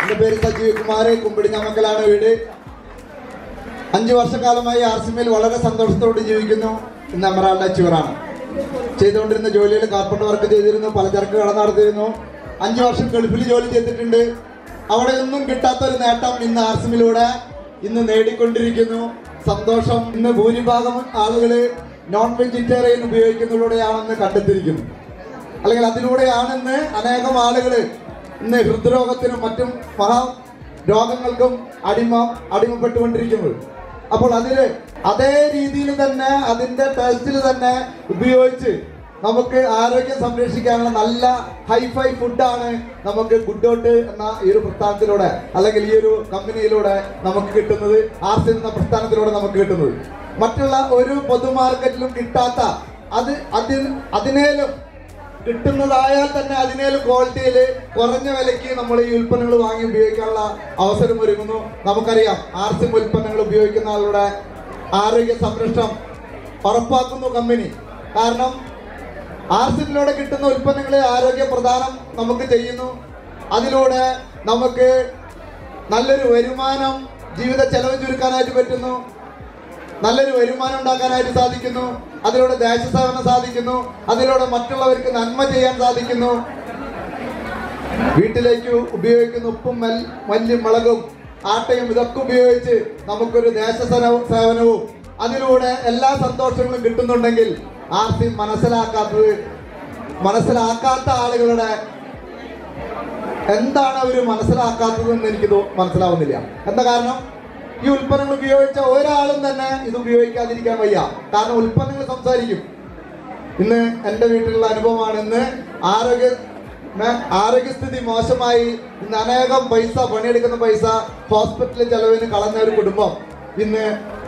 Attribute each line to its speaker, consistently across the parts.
Speaker 1: എന്റെ പേര് സജീവ് കുമാർ കുമ്പിടിഞ്ഞാമക്കലാണ് വീട് അഞ്ചു വർഷക്കാലമായി ആർ സിമിൽ വളരെ സന്തോഷത്തോടെ ജീവിക്കുന്നു ഇന്ന് എമറാൾഡ് അച്ചീവറാണ് ചെയ്തുകൊണ്ടിരുന്ന ജോലിയിൽ കാർപ്പറ്റ് വർക്ക് ചെയ്തിരുന്നു പലചരക്ക് കട നടത്തിയിരുന്നു അഞ്ചു വർഷം ഗൾഫിൽ ജോലി ചെയ്തിട്ടുണ്ട് അവിടെ ഒന്നും കിട്ടാത്ത ഒരു നേട്ടം ഇന്ന് ആർ സിമിലൂടെ ഇന്ന് നേടിക്കൊണ്ടിരിക്കുന്നു സന്തോഷം ഇന്ന് ഭൂരിഭാഗം ആളുകള് നോൺ വെജിറ്റേറിയൻ ഉപയോഗിക്കുന്നതിലൂടെയാണെന്ന് കണ്ടെത്തിയിരിക്കുന്നു അല്ലെങ്കിൽ അതിലൂടെയാണെന്ന് അനേകം ആളുകള് ഇന്ന് ഹൃദ്രോഗത്തിനും മറ്റും മഹാ രോഗങ്ങൾക്കും അടിമ അടിമപ്പെട്ടുകൊണ്ടിരിക്കുന്നത് അപ്പോൾ അതില് അതേ രീതിയിൽ തന്നെ അതിന്റെ ടേസ്റ്റിൽ തന്നെ ഉപയോഗിച്ച് നമുക്ക് ആരോഗ്യം സംരക്ഷിക്കാനുള്ള നല്ല ഹൈഫൈ ഫുഡാണ് നമുക്ക് ഗുഡോട്ട് എന്ന ഈ ഒരു പ്രസ്ഥാനത്തിലൂടെ അല്ലെങ്കിൽ ഈ ഒരു കമ്പനിയിലൂടെ നമുക്ക് കിട്ടുന്നത് ആർസി എന്ന പ്രസ്ഥാനത്തിലൂടെ നമുക്ക് കിട്ടുന്നത് മറ്റുള്ള ഒരു പൊതുമാർക്കറ്റിലും കിട്ടാത്ത അത് അതിന് അതിനേലും കിട്ടുന്നതായാൽ തന്നെ അതിനേലും ക്വാളിറ്റിയിൽ കുറഞ്ഞ വിലയ്ക്ക് നമ്മൾ ഈ ഉൽപ്പന്നങ്ങൾ വാങ്ങി ഉപയോഗിക്കാനുള്ള അവസരം ഒരുങ്ങുന്നു നമുക്കറിയാം ആർസിം ഉൽപ്പന്നങ്ങൾ ഉപയോഗിക്കുന്ന ആളുടെ ആരോഗ്യ സംരക്ഷണം ഉറപ്പാക്കുന്നു കമ്പനി കാരണം ആർസിമിലൂടെ കിട്ടുന്ന ഉൽപ്പന്നങ്ങളെ ആരോഗ്യ പ്രദാനം നമുക്ക് ചെയ്യുന്നു അതിലൂടെ നമുക്ക് നല്ലൊരു വരുമാനം ജീവിത ചെലവ് ചുരുക്കാനായിട്ട് പറ്റുന്നു നല്ലൊരു വരുമാനം ഉണ്ടാക്കാനായിട്ട് സാധിക്കുന്നു അതിലൂടെ ദേശസേവനം സാധിക്കുന്നു അതിലൂടെ മറ്റുള്ളവർക്ക് നന്മ ചെയ്യാൻ സാധിക്കുന്നു വീട്ടിലേക്ക് ഉപയോഗിക്കുന്ന ഉപ്പും മൽ മല്ലും മുളകും ആട്ടയും ഇതൊക്കെ ഉപയോഗിച്ച് നമുക്കൊരു ദേശസേവനവും സേവനവും അതിലൂടെ എല്ലാ സന്തോഷങ്ങളും കിട്ടുന്നുണ്ടെങ്കിൽ ആർക്കും മനസ്സിലാക്കാത്തത് മനസ്സിലാക്കാത്ത ആളുകളുടെ എന്താണ് അവർ മനസ്സിലാക്കാത്തതെന്ന് എനിക്ക് തോ- മനസ്സിലാവുന്നില്ല എന്താ കാരണം ഈ ഉൽപ്പന്നങ്ങൾ ഉപയോഗിച്ച ഒരാളും തന്നെ ഇത് ഉപയോഗിക്കാതിരിക്കാൻ വയ്യ കാരണം ഉൽപ്പന്നങ്ങൾ സംസാരിക്കും ഇന്ന് എൻ്റെ വീട്ടിലുള്ള അനുഭവമാണ് ഇന്ന് ആരോഗ്യ മേ- ആരോഗ്യസ്ഥിതി മോശമായി ഇന്ന് അനേകം പൈസ പണിയെടുക്കുന്ന പൈസ ഹോസ്പിറ്റൽ ചെലവിന് കളഞ്ഞ ഒരു കുടുംബം ഇന്ന്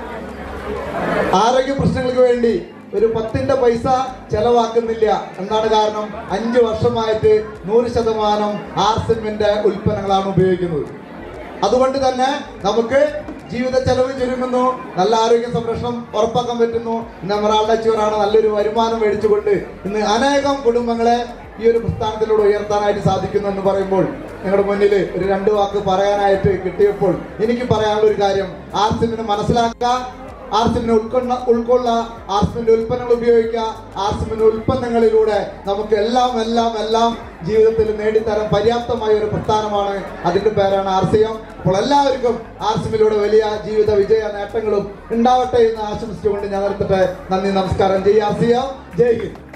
Speaker 1: ആരോഗ്യ പ്രശ്നങ്ങൾക്ക് വേണ്ടി ഒരു പത്തിന്റെ പൈസ ചെലവാക്കുന്നില്ല എന്താണ് കാരണം അഞ്ചു വർഷമായിട്ട് നൂറ് ശതമാനം ആർസിമിന്റെ ഉൽപ്പന്നങ്ങളാണ് ഉപയോഗിക്കുന്നത് അതുകൊണ്ട് തന്നെ നമുക്ക് ജീവിത ചെലവ് ചുരുങ്ങുന്നു നല്ല ആരോഗ്യ സംരക്ഷണം ഉറപ്പാക്കാൻ പറ്റുന്നു ഇന്ന് എമറാൾഡ് അച്ചീവറാണ് നല്ലൊരു വരുമാനം മേടിച്ചുകൊണ്ട് ഇന്ന് അനേകം കുടുംബങ്ങളെ ഈ ഒരു പ്രസ്ഥാനത്തിലൂടെ ഉയർത്താനായിട്ട് സാധിക്കുന്നു എന്ന് പറയുമ്പോൾ നിങ്ങളുടെ മുന്നിൽ ഒരു രണ്ട് വാക്ക് പറയാനായിട്ട് കിട്ടിയപ്പോൾ എനിക്ക് പറയാനുള്ള ഒരു കാര്യം ആർസിമിനെ മനസ്സിലാക്കുക ആർസിമിനെ ഉൾക്കൊള്ള ഉൾക്കൊള്ള ആർസിമിന്റെ ഉൽപ്പന്നങ്ങൾ ഉപയോഗിക്കുക ആർസിമിന്റെ ഉൽപ്പന്നങ്ങളിലൂടെ നമുക്ക് എല്ലാം എല്ലാം എല്ലാം ജീവിതത്തിൽ നേടിത്തരാൻ പര്യാപ്തമായ ഒരു പ്രസ്ഥാനമാണ് അതിന്റെ പേരാണ് ആർ സി എം അപ്പോൾ എല്ലാവർക്കും ആർസിമിലൂടെ വലിയ ജീവിത വിജയ നേട്ടങ്ങളും ഉണ്ടാവട്ടെ എന്ന് ആശംസിച്ചുകൊണ്ട് ഞാൻ നിർത്തട്ടെ നന്ദി നമസ്കാരം ജയ് ആർ സി എം ജയ് ഹിന്ദ്